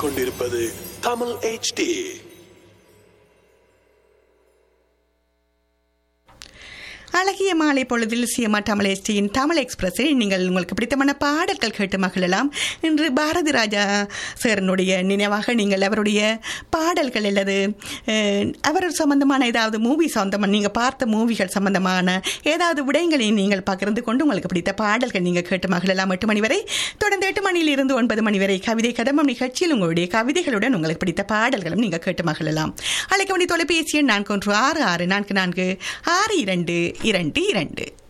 கேட்டுக்கொண்டிருப்பது தமிழ் HD அழகிய மாலை பொழுதில் சிஎம்ஆ தமிழ் எஸ்டியின் தமிழ் எக்ஸ்பிரஸில் நீங்கள் உங்களுக்கு பிடித்தமான பாடல்கள் கேட்டு மகிழலாம் இன்று பாரதி ராஜா சாரனுடைய நினைவாக நீங்கள் அவருடைய பாடல்கள் அல்லது அஹ், அவர் சம்பந்தமான ஏதாவது மூவி சொந்தமாக நீங்கள் பார்த்த மூவிகள் சம்பந்தமான ஏதாவது விடயங்களை நீங்கள் பகிர்ந்து கொண்டு உங்களுக்கு பிடித்த பாடல்கள் நீங்கள் கேட்டு மகிழலாம் எட்டு மணி வரை தொடர்ந்து எட்டு மணியில் இருந்து ஒன்பது மணி வரை கவிதை கதம்பம் நிகழ்ச்சியில் உங்களுடைய கவிதைகளுடன் உங்களுக்கு பிடித்த பாடல்களும் நீங்கள் கேட்டு மகிழலாம் அழைக்க வேண்டிய தொலைபேசி எண் நான்கு ஒன்று ஆறு ஆறு நான்கு நான்கு ஆறு இரண்டு இரண்டு இரண்டு